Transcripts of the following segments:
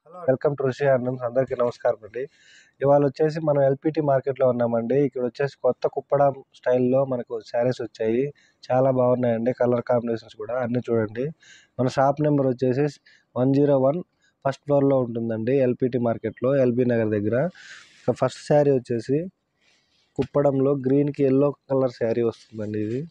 welcome to ఋషి handlooms అందరికీ నమస్కారం అండి ఇవాళ వచ్చేసి మనం ఎల్పిటి మార్కెట్లో ఉన్నామండి ఇక్కడ వచ్చేసి కొత్త కుప్పడం స్టైల్లో మనకు శారీస్ వచ్చాయి చాలా బాగున్నాయండి కలర్ కాంబినేషన్స్ కూడా అన్నీ చూడండి మన షాప్ నెంబర్ వచ్చేసి వన్ జీరో వన్ ఫస్ట్ ఫ్లోర్లో ఉంటుందండి ఎల్పిటి మార్కెట్లో ఎల్బీ నగర్ దగ్గర ఇక ఫస్ట్ శారీ వచ్చేసి కుప్పడంలో గ్రీన్కి ఎల్లో కలర్ శారీ వస్తుందండి ఇది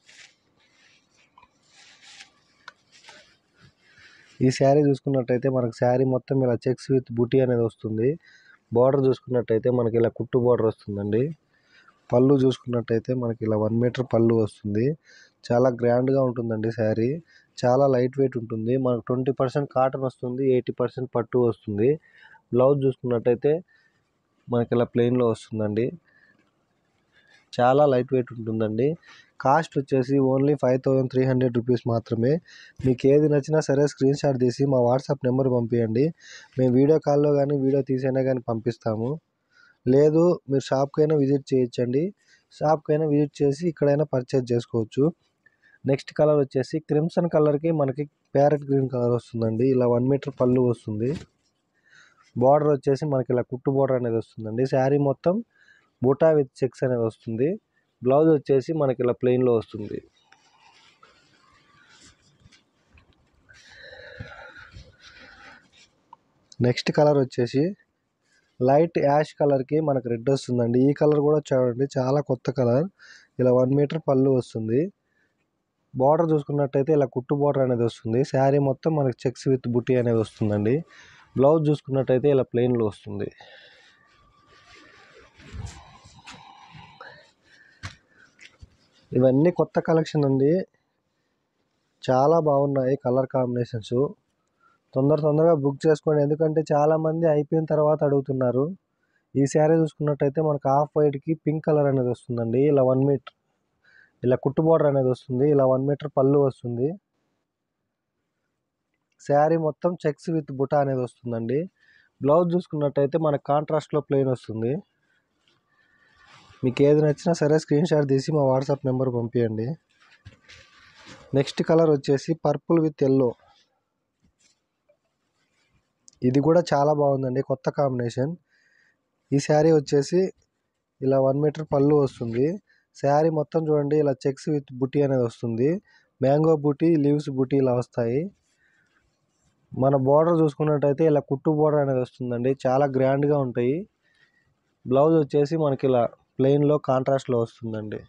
ఈ శారీ చూసుకున్నట్టయితే మనకు శారీ మొత్తం ఇలా చెక్స్ విత్ బుటీ అనేది వస్తుంది బార్డర్ చూసుకున్నట్టయితే మనకి ఇలా కుట్టు బార్డర్ వస్తుందండి పళ్ళు చూసుకున్నట్టయితే మనకి ఇలా వన్ మీటర్ పళ్ళు వస్తుంది చాలా గ్రాండ్గా ఉంటుందండి శారీ చాలా లైట్ వెయిట్ ఉంటుంది మనకు ట్వంటీ పర్సెంట్ కాటన్ వస్తుంది ఎయిటీ పర్సెంట్ పట్టు వస్తుంది బ్లౌజ్ చూసుకున్నట్టయితే మనకి ఇలా ప్లెయిన్లో వస్తుందండి చాలా లైట్ వెయిట్ ఉంటుందండి కాస్ట్ వచ్చేసి only five thousand three hundred rupees మాత్రమే మీకు ఏది నచ్చినా సరే స్క్రీన్ షాట్ తీసి మా వాట్సాప్ నెంబర్ పంపించండి మేము వీడియో కాల్లో కానీ వీడియో తీసైనా కానీ పంపిస్తాము లేదు మీరు షాప్కైనా విజిట్ చేయొచ్చండి షాప్కైనా విజిట్ చేసి ఇక్కడైనా పర్చేజ్ చేసుకోవచ్చు నెక్స్ట్ కలర్ వచ్చేసి క్రిమ్సన్ కలర్కి మనకి ప్యారెట్ గ్రీన్ కలర్ వస్తుందండి ఇలా వన్ మీటర్ పళ్ళు వస్తుంది బార్డర్ వచ్చేసి మనకి ఇలా కుట్టు బార్డర్ అనేది వస్తుందండి శారీ మొత్తం బుటా విత్ చెక్స్ అనేది వస్తుంది బ్లౌజ్ వచ్చేసి మనకి ఇలా ప్లెయిన్లో వస్తుంది నెక్స్ట్ కలర్ వచ్చేసి లైట్ యాష్ కలర్కి మనకు రెడ్ వస్తుందండి ఈ కలర్ కూడా చూడండి చాలా కొత్త కలర్ ఇలా వన్ మీటర్ పళ్ళు వస్తుంది బార్డర్ చూసుకున్నట్టయితే ఇలా కుట్టు బార్డర్ అనేది వస్తుంది శారీ మొత్తం మనకి చెక్స్ విత్ బుట్టి అనేది వస్తుందండి బ్లౌజ్ చూసుకున్నట్టయితే ఇలా ప్లెయిన్లో వస్తుంది ఇవన్నీ కొత్త కలెక్షన్ అండి చాలా బాగున్నాయి కలర్ కాంబినేషన్స్ తొందర తొందరగా బుక్ చేసుకోండి ఎందుకంటే చాలామంది అయిపోయిన తర్వాత అడుగుతున్నారు ఈ శారీ చూసుకున్నట్టయితే మనకు హాఫ్ వైట్కి పింక్ కలర్ అనేది వస్తుందండి ఇలా వన్ మీటర్ ఇలా కుట్టు బార్డర్ అనేది వస్తుంది ఇలా వన్ మీటర్ పళ్ళు వస్తుంది శారీ మొత్తం చెక్స్ విత్ బుటా అనేది వస్తుందండి బ్లౌజ్ చూసుకున్నట్టయితే మనకు కాంట్రాస్ట్లో ప్లెయిన్ వస్తుంది మీకు ఏది నచ్చినా సరే స్క్రీన్ షాట్ తీసి మా వాట్సాప్ నెంబర్ పంపించండి నెక్స్ట్ కలర్ వచ్చేసి పర్పుల్ విత్ ఎల్లో ఇది కూడా చాలా బాగుందండి కొత్త కాంబినేషన్ ఈ శారీ వచ్చేసి ఇలా వన్ మీటర్ పళ్ళు వస్తుంది శారీ మొత్తం చూడండి ఇలా చెక్స్ విత్ బుటీ అనేది వస్తుంది మ్యాంగో బుటీ లీవ్స్ బుటీ ఇలా వస్తాయి మన బార్డర్ చూసుకున్నట్టయితే ఇలా కుట్టు బార్డర్ అనేది వస్తుందండి చాలా గ్రాండ్గా ఉంటాయి బ్లౌజ్ వచ్చేసి మనకి ఇలా ప్లెయిన్లో కాంట్రాస్ట్లో వస్తుందండి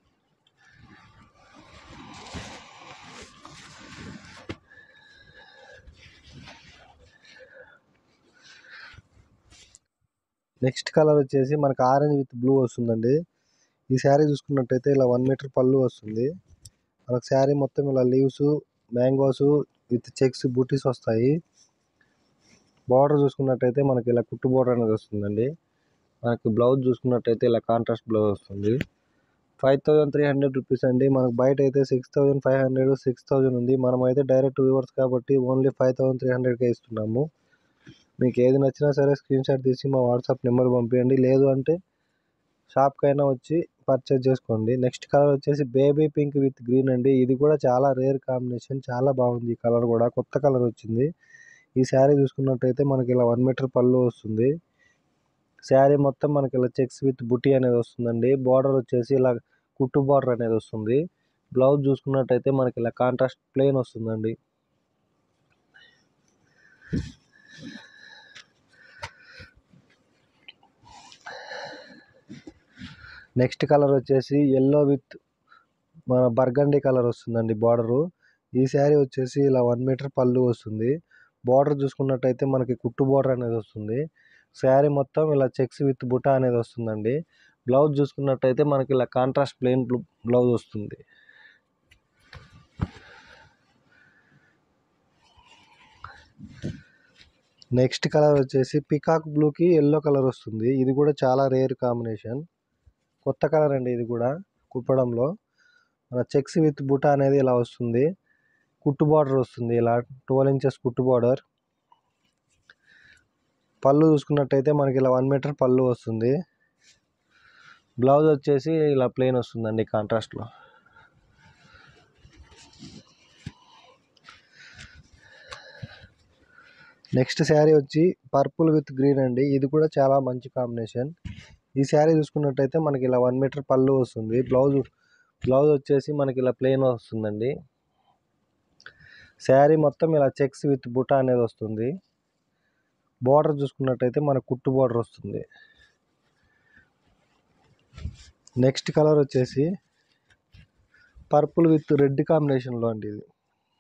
నెక్స్ట్ కలర్ వచ్చేసి మనకి ఆరెంజ్ విత్ బ్లూ వస్తుందండి ఈ శారీ చూసుకున్నట్టయితే ఇలా వన్ మీటర్ పళ్ళు వస్తుంది మనకు శారీ మొత్తం ఇలా లీవ్స్ మ్యాంగోస్ విత్ చెక్స్ బూటీస్ వస్తాయి బార్డర్ చూసుకున్నట్టయితే మనకి ఇలా కుట్టు బార్డర్ అనేది వస్తుందండి మనకి బ్లౌజ్ చూసుకున్నట్టయితే ఇలా కాంట్రాస్ట్ బ్లౌజ్ వస్తుంది five thousand three hundred rupees అండి మనకు బయట అయితే six thousand five hundred six thousand ఉంది మనం అయితే డైరెక్ట్ వ్యూవర్స్ కాబట్టి ఓన్లీ ఫైవ్ థౌజండ్ త్రీ హండ్రెడ్కే ఇస్తున్నాము మీకు ఏది నచ్చినా సరే స్క్రీన్ షాట్ తీసి మా వాట్సాప్ నెంబర్ పంపించండి లేదు అంటే షాప్కైనా వచ్చి పర్చేజ్ చేసుకోండి నెక్స్ట్ కలర్ వచ్చేసి బేబీ పింక్ విత్ గ్రీన్ అండి ఇది కూడా చాలా రేర్ కాంబినేషన్ చాలా బాగుంది ఈ కలర్ కూడా కొత్త కలర్ వచ్చింది ఈ శారీ చూసుకున్నట్టయితే మనకి ఇలా వన్ మీటర్ పళ్ళు వస్తుంది శారీ మొత్తం మనకి ఇలా చెక్స్ విత్ బుటీ అనేది వస్తుందండి బార్డర్ వచ్చేసి ఇలా కుట్టు బార్డర్ అనేది వస్తుంది బ్లౌజ్ చూసుకున్నట్టయితే మనకి ఇలా కాంట్రాస్ట్ ప్లెయిన్ వస్తుందండి నెక్స్ట్ కలర్ వచ్చేసి ఎల్లో విత్ మన బర్గండీ కలర్ వస్తుందండి బార్డరు ఈ శారీ వచ్చేసి ఇలా వన్ మీటర్ పళ్ళు వస్తుంది బార్డర్ చూసుకున్నట్టయితే మనకి కుట్టు బార్డర్ అనేది వస్తుంది శారీ మొత్తం ఇలా చెక్స్ విత్ బుటా అనేది వస్తుందండి బ్లౌజ్ చూసుకున్నట్టయితే మనకి ఇలా కాంట్రాస్ట్ ప్లెయిన్ బ్లౌజ్ వస్తుంది నెక్స్ట్ కలర్ వచ్చేసి పికాక్ బ్లూకి ఎల్లో కలర్ వస్తుంది ఇది కూడా చాలా రేర్ కాంబినేషన్ కొత్త కలర్ అండి ఇది కూడా కుప్పడంలో మన చెక్స్ విత్ బుటా అనేది ఇలా వస్తుంది కుట్టు బార్డర్ వస్తుంది ఇలా ట్వెల్వ్ ఇంచెస్ కుట్టు బార్డర్ పళ్ళు చూసుకున్నట్టయితే మనకి ఇలా వన్ మీటర్ పళ్ళు వస్తుంది బ్లౌజ్ వచ్చేసి ఇలా ప్లెయిన్ వస్తుందండి కాంట్రాస్ట్లో నెక్స్ట్ శారీ వచ్చి పర్పుల్ విత్ గ్రీన్ అండి ఇది కూడా చాలా మంచి కాంబినేషన్ ఈ శారీ చూసుకున్నట్టయితే మనకి ఇలా వన్ మీటర్ పళ్ళు వస్తుంది బ్లౌజ్ బ్లౌజ్ వచ్చేసి మనకి ఇలా ప్లెయిన్ వస్తుందండి శారీ మొత్తం ఇలా చెక్స్ విత్ బుటా అనేది వస్తుంది బార్డర్ చూసుకున్నట్టయితే మన కుట్టు బార్డర్ వస్తుంది నెక్స్ట్ కలర్ వచ్చేసి పర్పుల్ విత్ రెడ్ కాంబినేషన్లో అండి ఇది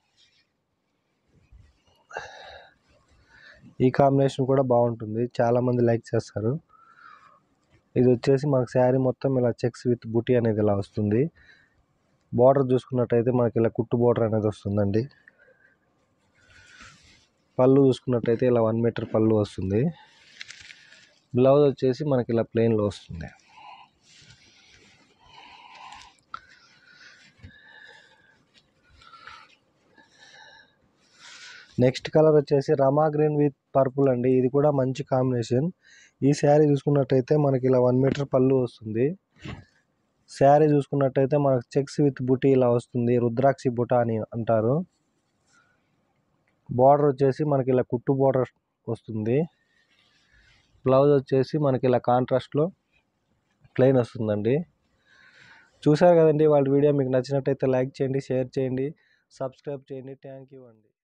ఈ కాంబినేషన్ కూడా బాగుంటుంది చాలామంది లైక్ చేస్తారు ఇది వచ్చేసి మనకు శారీ మొత్తం ఇలా చెక్స్ విత్ బుటీ అనేది ఇలా వస్తుంది బార్డర్ చూసుకున్నట్టయితే మనకి ఇలా కుట్టు బార్డర్ అనేది వస్తుందండి పళ్ళు చూసుకున్నట్టయితే ఇలా వన్ మీటర్ పళ్ళు వస్తుంది బ్లౌజ్ వచ్చేసి మనకి ఇలా ప్లెయిన్లో వస్తుంది నెక్స్ట్ కలర్ వచ్చేసి రమా గ్రీన్ విత్ పర్పుల్ అండి ఇది కూడా మంచి కాంబినేషన్ ఈ శారీ చూసుకున్నట్టయితే మనకి ఇలా వన్ మీటర్ పళ్ళు వస్తుంది శారీ చూసుకున్నట్టయితే మనకు చెక్స్ విత్ బుటీ ఇలా వస్తుంది రుద్రాక్షి బుట అని అంటారు బార్డర్ వచ్చేసి మనకి ఇలా కుట్టు బార్డర్ వస్తుంది బ్లౌజ్ వచ్చేసి మనకి ఇలా కాంట్రాస్ట్లో ప్లెయిన్ వస్తుందండి చూసారు కదండి వాళ్ళ వీడియో మీకు నచ్చినట్టయితే లైక్ చేయండి షేర్ చేయండి సబ్స్క్రైబ్ చేయండి థ్యాంక్ యూ అండి